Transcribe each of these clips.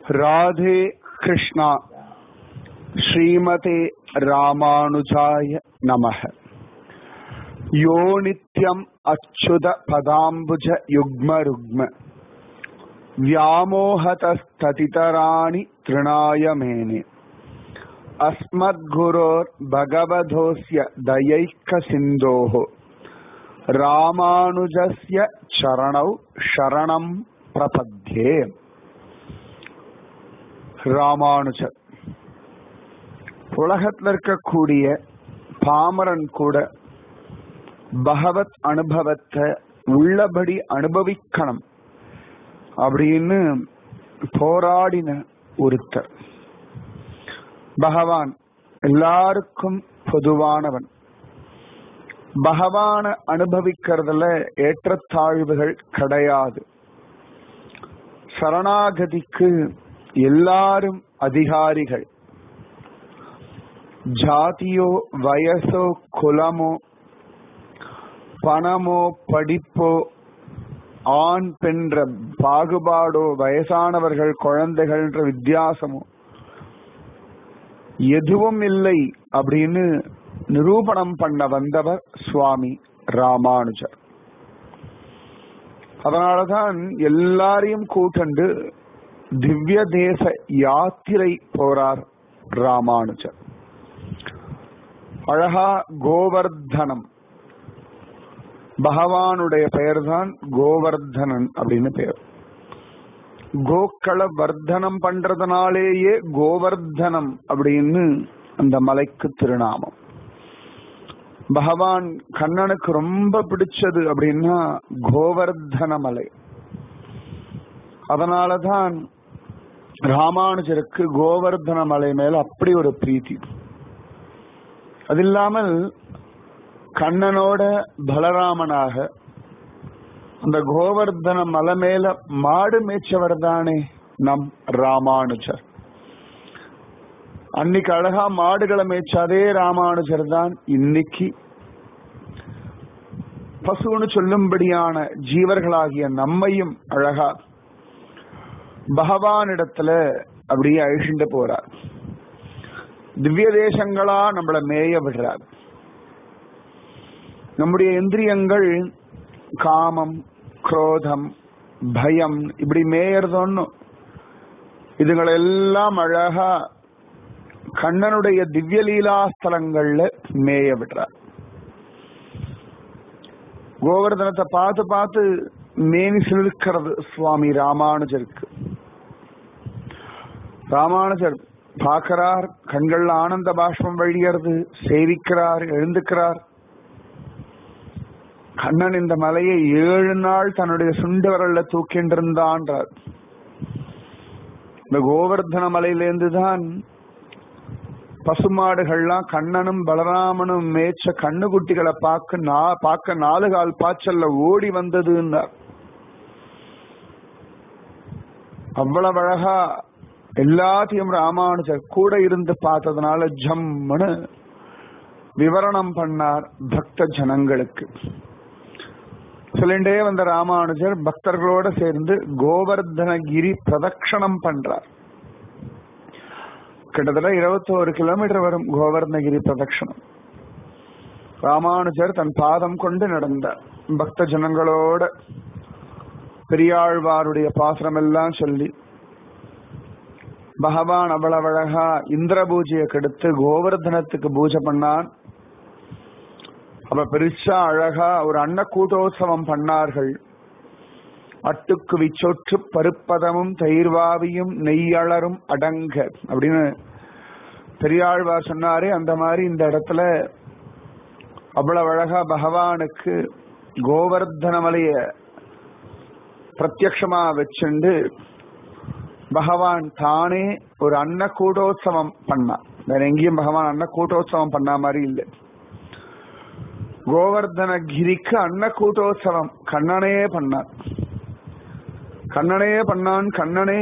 राधे कृष्णा श्रीमते रामानुजाय नमः यो नित्यम् अच्युत पदाम्बुज युग्म रुग्म व्यामोहतस्ततितराणि तृणाय मेने अस्मद्गुरोर्भगवधोऽस्य दयैकसिन्धोः ராமானுஜஸ்ய சரணௌ சரணம் பிரபத்யே ராமானுஜர் உலகத்தில் இருக்கக்கூடிய பாமரன் கூட பகவத் அனுபவத்தை உள்ளபடி அனுபவிக்கணும் அப்படின்னு போராடின ஒருத்தர் பகவான் எல்லாருக்கும் பொதுவானவன் பகவான அனுபவிக்கிறதுல ஏற்றத்தாழ்வுகள் கிடையாது சரணாகதிக்கு எல்லாரும் அதிகாரிகள் ஜாதியோ வயசோ குலமோ பணமோ படிப்போ ஆண் பென்ற பாகுபாடோ வயசானவர்கள் குழந்தைகள்ன்ற வித்தியாசமோ எதுவும் இல்லை அப்படின்னு நிரூபணம் பண்ண வந்தவர் சுவாமி ராமானுஜர் அதனாலதான் எல்லாரையும் கூட்டண்டு திவ்ய தேச யாத்திரை போறார் ராமானுஜர் அழகா கோவர்தனம் பகவானுடைய பெயர்தான் கோவர்தனன் அப்படின்னு பெயர் கோக்கள வர்த்தனம் பண்றதுனாலேயே கோவர்தனம் அப்படின்னு அந்த மலைக்கு திருநாமம் பகவான் கண்ணனுக்கு ரொம்ப பிடிச்சது அப்படின்னா கோவர்தன மலை அதனாலதான் ராமானுஜருக்கு கோவர்தன மலை மேல அப்படி ஒரு பிரீத்தி அது இல்லாமல் கண்ணனோட பலராமனாக அந்த கோவர்தன மலை மேல மாடு மேய்ச்சவர் தானே நம் ராமானுஜர் அன்னைக்கு அழகா மாடுகளை மேய்ச்சாதே ராமானுஜர் தான் இன்னைக்கு பசுன்னு சொல்லும்படியான ஜீவர்களாகிய நம்மையும் அழகா பகவானிடத்துல அப்படியே அழிச்சுட்டு போறார் திவ்ய தேசங்களா நம்மள மேய விடுறார் நம்முடைய இந்திரியங்கள் காமம் குரோதம் பயம் இப்படி மேயறது ஒன்னும் இதுகளெல்லாம் அழகா கண்ணனுடைய திவ்ய லீலாஸ்தலங்கள்ல மேய விடுறார் கோவர்தனத்தை பார்த்து பார்த்து மேனி சிலிர்க்கிறது சுவாமி ராமானுஜருக்கு ராமானுஜர் பார்க்கிறார் கண்கள்ல ஆனந்த பாஷ்பம் வழியறது சேவிக்கிறார் எழுந்துக்கிறார் கண்ணன் இந்த மலையை ஏழு நாள் தன்னுடைய சுண்டு வரல்ல தூக்கின்றிருந்தான்றார் இந்த கோவர்தன மலையிலேருந்து தான் பசுமாடுகள்லாம் கண்ணனும் பலராமனும் மேய்ச்ச கண்ணுக்குட்டிகளை பார்க்க பார்க்க நாலு கால் பாய்ச்சல்ல ஓடி வந்ததுன்னார் அவ்வளவு அழகா எல்லாத்தையும் ராமானுஜர் கூட இருந்து பார்த்ததுனால ஜம்முன்னு விவரணம் பண்ணார் பக்த ஜனங்களுக்கு சொல்லிண்டே வந்த ராமானுஜர் பக்தர்களோட சேர்ந்து கோவர்தனகிரி பிரதட்சணம் பண்றார் கிட்டத்தட்ட இருபத்தோரு கிலோமீட்டர் வரும் கோவர்ணகிரி பிரதட்சணம் ராமானுஜர் தன் பாதம் கொண்டு நடந்தார் பக்த ஜனங்களோட பெரியாழ்வாருடைய பாசனம் எல்லாம் சொல்லி பகவான் அவ்வளவு அழகா இந்திர பூஜையை கெடுத்து கோவர்தனத்துக்கு பூஜை பண்ணான் அப்ப பெருசா அழகா ஒரு அன்ன கூட்டோத்சவம் பண்ணார்கள் அட்டுக்கு விச்சொற்று பருப்பதமும் தயிர்வாவியும் நெய்யளரும் அடங்க அப்படின்னு பெரியாழ்வார் சொன்னாரே அந்த மாதிரி இந்த இடத்துல அவ்வளவு அழகா பகவானுக்கு கோவர்தன மலைய பிரத்யக்ஷமா வச்சுண்டு பகவான் தானே ஒரு அன்ன கூட்டோத்சவம் பண்ணான் வேற எங்கேயும் பகவான் அன்ன கூட்டோத்சவம் பண்ண மாதிரி இல்லை கோவர்தன கிரிக்கு அன்ன கூட்டோத்சவம் கண்ணனே பண்ணான் கண்ணனே பண்ணான் கண்ணனே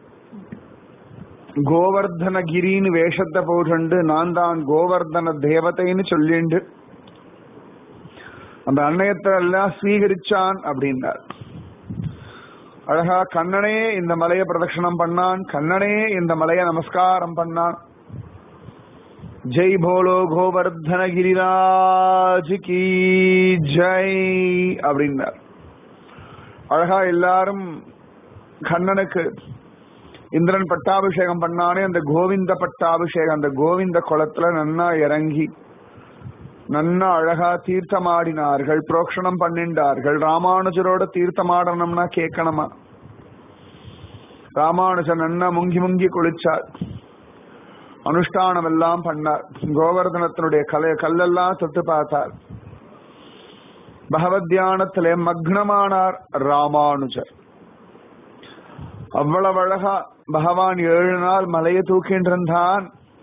கோவர்தனகிரின்னு வேஷத்தை போட்டு நான் தான் கோவர்தன தேவதைன்னு சொல்லிண்டு அந்த அன்னையத்தை எல்லாம் ஸ்வீகரிச்சான் அப்படின்னார் அழகா கண்ணனே இந்த மலையை பிரதட்சணம் பண்ணான் கண்ணனே இந்த மலையை நமஸ்காரம் பண்ணான் ஜெய் போலோ கோவர்தன கிரிராஜ் கி ஜெய் அப்படின்னார் அழகா எல்லாரும் கண்ணனுக்கு இந்திரன் பட்டாபிஷேகம் பண்ணானே அந்த கோவிந்த பட்டாபிஷேகம் அந்த கோவிந்த குளத்துல நன்னா இறங்கி நன்னா அழகா தீர்த்தமாடினார்கள் புரோக்ஷணம் பண்ணிண்டார்கள் ராமானுஜரோட தீர்த்தமாடணும்னா கேட்கணுமா ராமானுஜர் நன்னா முங்கி முங்கி குளிச்சார் அனுஷ்டானம் எல்லாம் பண்ணார் கோவர்தனத்தினுடைய கலை கல்லெல்லாம் தொட்டு பார்த்தார் பகவத் தியானத்திலே மக்னமானார் ராமானுஜர் அவ்வளவு அழகா பகவான் ஏழு நாள் மலையை தூக்கிட்டு இருந்தான்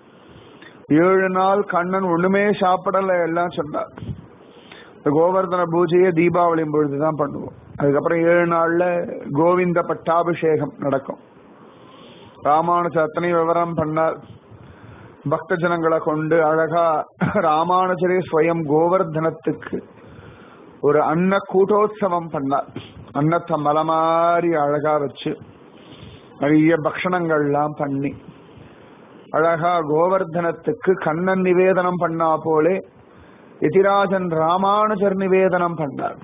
ஏழு நாள் கண்ணன் ஒண்ணுமே சாப்பிடல எல்லாம் சொன்னார் இந்த கோவர்தன பூஜையை தீபாவளி பொழுதுதான் பண்ணுவோம் அதுக்கப்புறம் ஏழு நாள்ல கோவிந்த பட்டாபிஷேகம் நடக்கும் ராமானுஜ அத்தனை விவரம் பண்ணார் பக்த ஜனங்களை கொண்டு அழகா ராமானுஜரே ஸ்வயம் கோவர்தனத்துக்கு ஒரு அன்ன கூட்டோத்சவம் பண்ணார் அன்னத்தை மலை மாதிரி அழகா வச்சு நிறைய பக்ஷணங்கள்லாம் பண்ணி அழகா கோவர்தனத்துக்கு கண்ணன் நிவேதனம் பண்ணா போலே எதிராஜன் ராமானுஜர் நிவேதனம் பண்ணார்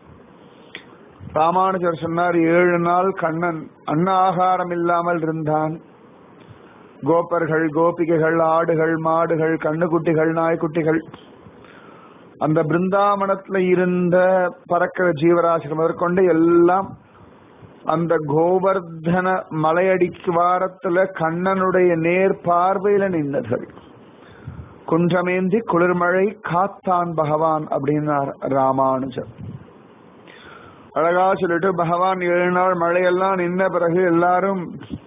ராமானுஜர் சொன்னார் ஏழு நாள் கண்ணன் அன்ன ஆகாரம் இல்லாமல் இருந்தான் கோபர்கள் கோபிகைகள் ஆடுகள் மாடுகள் கண்ணுக்குட்டிகள் நாய்க்குட்டிகள் அந்த பிருந்தாவனத்துல இருந்த பறக்கிற ஜீவராசிகள் முதற்கொண்டு எல்லாம் அந்த கோவர்தன மலையடிக்கு வாரத்துல கண்ணனுடைய நேர் பார்வையில நின்னர்கள் குன்றமேந்தி குளிர்மழை காத்தான் பகவான் அப்படின்னார் ராமானுஜர் அழகா சொல்லிட்டு பகவான் ஏழு நாள் மழையெல்லாம் நின்ன பிறகு எல்லாரும்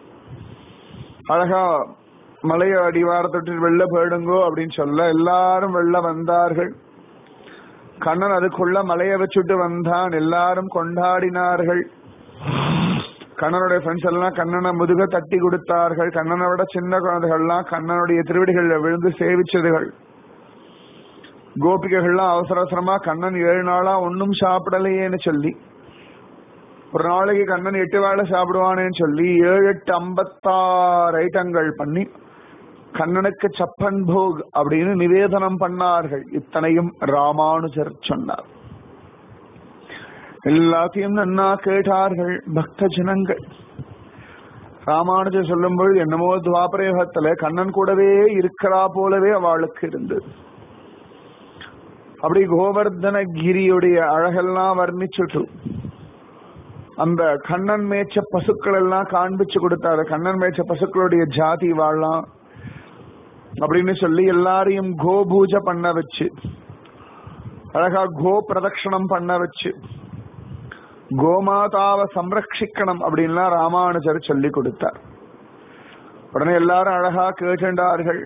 அழகா மலைய அடிவாரத்தொட்டு வெளில போயிடுங்கோ அப்படின்னு சொல்ல எல்லாரும் வெளில வந்தார்கள் கண்ணன் அதுக்குள்ள மலைய வச்சுட்டு வந்தான் எல்லாரும் கொண்டாடினார்கள் கண்ணனுடைய ஃப்ரெண்ட்ஸ் எல்லாம் கண்ணனை முதுக தட்டி கொடுத்தார்கள் கண்ணனை விட சின்ன குழந்தைகள்லாம் கண்ணனுடைய திருவடிகளில் விழுந்து சேவிச்சதுகள் கோபிகைகள்லாம் அவசர அவசரமா கண்ணன் ஏழு நாளா ஒன்னும் சாப்பிடலையேன்னு சொல்லி ஒரு நாளைக்கு கண்ணன் எட்டு வேளை சாப்பிடுவானேன்னு சொல்லி ஏழு எட்டு ஐம்பத்தாறு ஐட்டங்கள் பண்ணி கண்ணனுக்கு சப்பன் போக் அப்படின்னு நிவேதனம் பண்ணார்கள் இத்தனையும் ராமானுஜர் சொன்னார் எல்லாத்தையும் நன்னா கேட்டார்கள் பக்த ஜனங்கள் ராமானுஜர் சொல்லும்போது என்னமோ துவாபரயோகத்துல கண்ணன் கூடவே இருக்கிறா போலவே அவளுக்கு இருந்தது அப்படி கோவர்தன கிரியுடைய அழகெல்லாம் வர்ணிச்சுட்டு அந்த கண்ணன் மேய்ச்ச பசுக்கள் எல்லாம் காண்பிச்சு கொடுத்தாரு கண்ணன் மேய்ச்ச பசுக்களுடைய ஜாதி வாழலாம் அப்படின்னு சொல்லி எல்லாரையும் கோ பூஜை பண்ண வச்சு அழகா கோ பிரதட்சணம் பண்ண வச்சு கோமாதாவை சம்ரட்சிக்கணும் அப்படின்லாம் ராமானுஜர் சொல்லி கொடுத்தார் உடனே எல்லாரும் அழகா கேட்டுண்டார்கள்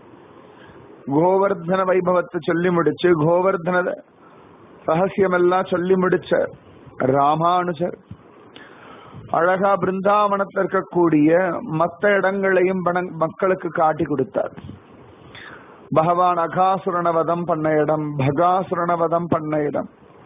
கோவர்தன வைபவத்தை சொல்லி முடிச்சு கோவர்தன ரகசியம் எல்லாம் சொல்லி முடிச்ச ராமானுஜர் அழகா பிருந்தாவனத்தில் இருக்கக்கூடிய மத்த இடங்களையும் பண- மக்களுக்கு காட்டி கொடுத்தார் பகவான் அகாசுரன வதம் பண்ண இடம் பகாசுரன வதம் பண்ண இடம்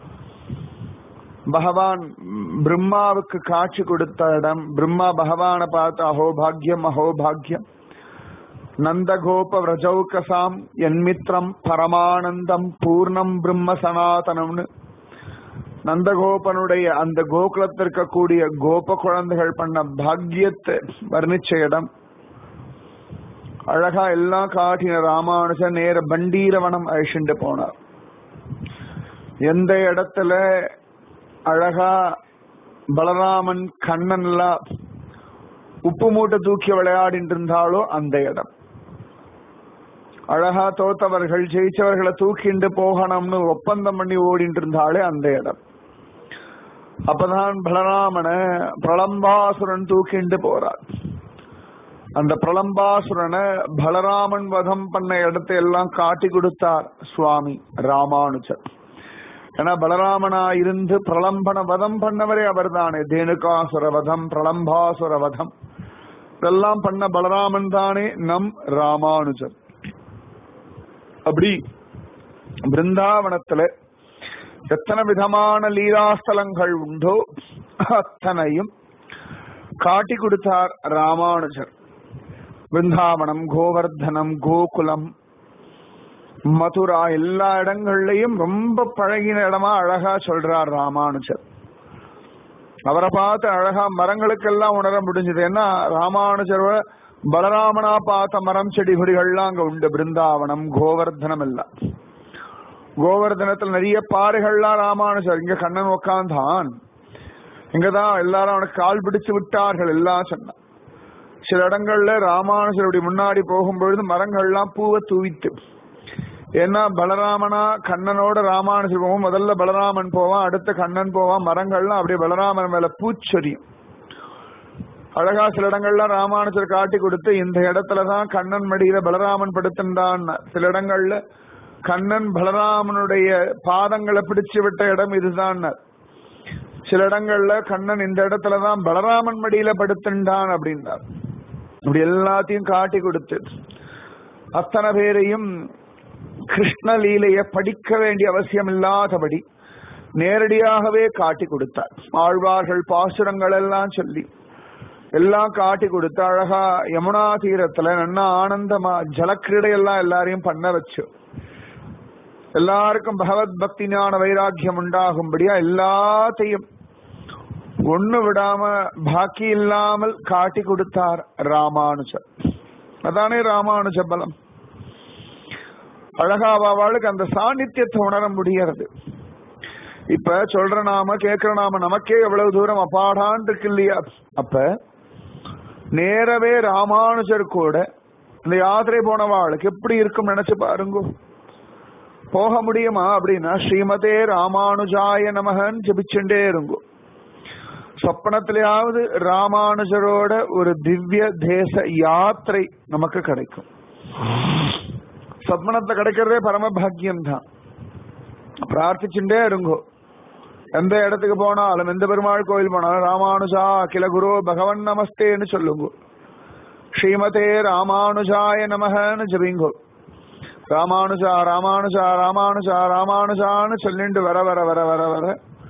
பகவான் பிரம்மாவுக்கு காட்சி கொடுத்த இடம் பிரம்மா பகவானை பார்த்து அஹோபாகியம் அஹோபாகியம் நந்தகோப விரஜௌகசாம் என்மித்ரம் பரமானந்தம் பூர்ணம் பிரம்ம சனாதனம்னு நந்தகோபனுடைய அந்த கோகுலத்தில் இருக்கக்கூடிய கோப குழந்தைகள் பண்ண பாக்கியத்தை வர்ணிச்ச இடம் அழகா எல்லாம் காட்டின ராமானுஜன் நேர பண்டீரவனம் அழிச்சுட்டு போனார் எந்த இடத்துல அழகா பலராமன் கண்ணன் எல்லாம் உப்பு மூட்டை தூக்கி விளையாடிட்டு இருந்தாலோ அந்த இடம் அழகா தோத்தவர்கள் ஜெயிச்சவர்களை தூக்கிண்டு போகணும்னு ஒப்பந்தம் பண்ணி ஓடிட்டு இருந்தாலே அந்த இடம் அப்பதான் பலராமனை பிரளம்பாசுரன் தூக்கிண்டு போறார் அந்த பிரளம்பாசுரனை பலராமன் வதம் பண்ண இடத்தை எல்லாம் காட்டி கொடுத்தார் சுவாமி ராமானுஜர் ஏன்னா பலராமனா இருந்து பிரலம்பன வதம் பண்ணவரே அவர்தானே தேனுகாசுர வதம் பிரலம்பாசுர வதம் இதெல்லாம் பண்ண பலராமன் தானே நம் ராமானுஜர் அப்படி பிருந்தாவனத்துல எத்தனை விதமான லீலாஸ்தலங்கள் உண்டோ அத்தனையும் காட்டி கொடுத்தார் ராமானுஜர் பிருந்தாவனம் கோவர்தனம் கோகுலம் மதுரா எல்லா இடங்கள்லயும் ரொம்ப பழகின இடமா அழகா சொல்றார் ராமானுஜர் அவரை பார்த்து அழகா மரங்களுக்கெல்லாம் உணர முடிஞ்சது ஏன்னா ராமானுஜர் பலராமனா பார்த்த மரம் செடி கொடிகள்லாம் அங்க உண்டு பிருந்தாவனம் கோவர்தனம் எல்லாம் கோவர்தனத்துல நிறைய பாறைகள்லாம் ராமானுஜர் இங்க கண்ணன் உக்காந்தான் இங்கதான் எல்லாரும் அவனுக்கு கால் பிடிச்சு விட்டார்கள் எல்லாம் சொன்னான் சில இடங்கள்ல ராமானுஜருடைய முன்னாடி போகும்பொழுது மரங்கள்லாம் பூவை தூவித்து ஏன்னா பலராமனா கண்ணனோட ராமானுஜர் போவோம் முதல்ல பலராமன் போவான் அடுத்து கண்ணன் போவான் மரங்கள்லாம் அப்படியே பலராமன் மேல பூச்சொரியும் அழகா சில இடங்கள்ல ராமானுஜர் காட்டி கொடுத்து இந்த இடத்துலதான் கண்ணன் மடியில பலராமன் படுத்துட்டான் சில இடங்கள்ல கண்ணன் பலராமனுடைய பாதங்களை பிடிச்சு விட்ட இடம் இதுதான் சில இடங்கள்ல கண்ணன் இந்த இடத்துலதான் பலராமன் மடியில படுத்துட்டான் அப்படின்னார் இப்படி எல்லாத்தையும் காட்டி கொடுத்து அத்தனை பேரையும் கிருஷ்ண லீலைய படிக்க வேண்டிய அவசியம் இல்லாதபடி நேரடியாகவே காட்டி கொடுத்தார் ஆழ்வார்கள் பாசுரங்கள் எல்லாம் சொல்லி எல்லாம் காட்டி கொடுத்து அழகா யமுனா தீரத்துல நல்லா ஆனந்தமா ஜலக்கிரீடையெல்லாம் எல்லாரையும் பண்ண வச்சு எல்லாருக்கும் பகவத் பக்தி ஞான வைராக்கியம் உண்டாகும்படியா எல்லாத்தையும் ஒண்ணு விடாம பாக்கி இல்லாமல் காட்டி கொடுத்தார் ராமானுஜர் அதானே ராமானுஜ பலம் அழகாவாளுக்கு அந்த சாநித்தியத்தை உணர முடியறது இப்ப சொல்ற நாம கேக்குற நாம நமக்கே எவ்வளவு தூரம் அப்பாடான் இருக்கு இல்லையா அப்ப நேரவே ராமானுஜர் கூட இந்த யாத்திரை போனவாளுக்கு எப்படி இருக்கும் நினைச்சு பாருங்க போக முடியுமா அப்படின்னா ஸ்ரீமதே ராமானுஜாய நமகன் ஜபிச்சுட்டே இருங்கோ சொப்பனத்திலேயாவது ராமானுஜரோட ஒரு திவ்ய தேச யாத்திரை நமக்கு கிடைக்கும் சொப்னத்தை கிடைக்கிறதே பரம பாக்கியம் தான் பிரார்த்திச்சுட்டே இருங்கோ எந்த இடத்துக்கு போனாலும் எந்த பெருமாள் கோயில் போனாலும் ராமானுஜா அகில குரு பகவன் நமஸ்தேன்னு சொல்லுங்க ஸ்ரீமதே ராமானுஜாய நமகன்னு ஜபிங்கோ ராமானுஜா ராமானுஜா ராமானுஜா ராமானுஜான்னு சொல்லிட்டு வர வர வர வர வர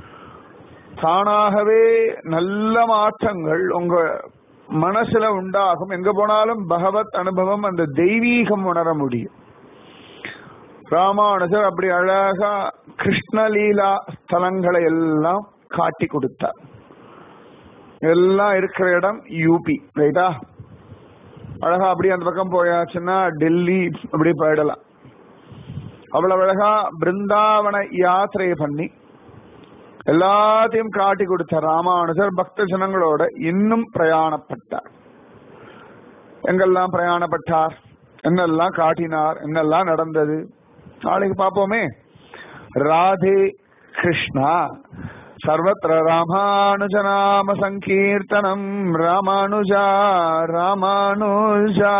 தானாகவே நல்ல மாற்றங்கள் உங்க மனசுல உண்டாகும் எங்க போனாலும் பகவத் அனுபவம் அந்த தெய்வீகம் உணர முடியும் ராமானுஜர் அப்படி அழகா கிருஷ்ணலீலா ஸ்தலங்களை எல்லாம் காட்டி கொடுத்தார் எல்லாம் இருக்கிற இடம் யூபி ரைட்டா அழகா அப்படி அந்த பக்கம் போயாச்சுன்னா டெல்லி அப்படி போயிடலாம் அவ்வளவு அழகா பிருந்தாவன யாத்திரையை பண்ணி எல்லாத்தையும் காட்டி கொடுத்த ராமானுஜர் பக்த ஜனங்களோட இன்னும் பிரயாணப்பட்டார் எங்கெல்லாம் பிரயாணப்பட்டார் என்னெல்லாம் காட்டினார் என்னெல்லாம் நடந்தது நாளைக்கு பார்ப்போமே ராதே கிருஷ்ணா சர்வத்திர ராமானுஜநாம சங்கீர்த்தனம் ராமானுஜா ராமானுஜா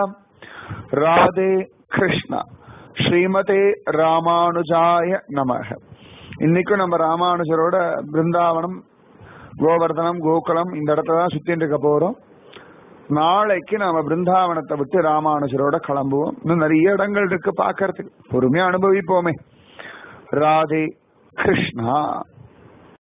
ராதே கிருஷ்ணா ஸ்ரீமதே ராமானுஜாய நமக இன்னைக்கும் நம்ம ராமானுஜரோட பிருந்தாவனம் கோவர்தனம் கோகுலம் இந்த இடத்துல தான் சுத்தின்னு இருக்க போறோம் நாளைக்கு நாம பிருந்தாவனத்தை விட்டு ராமானுஜரோட கிளம்புவோம் இன்னும் நிறைய இடங்கள் இருக்கு பாக்கிறதுக்கு பொறுமையா அனுபவிப்போமே ராதே கிருஷ்ணா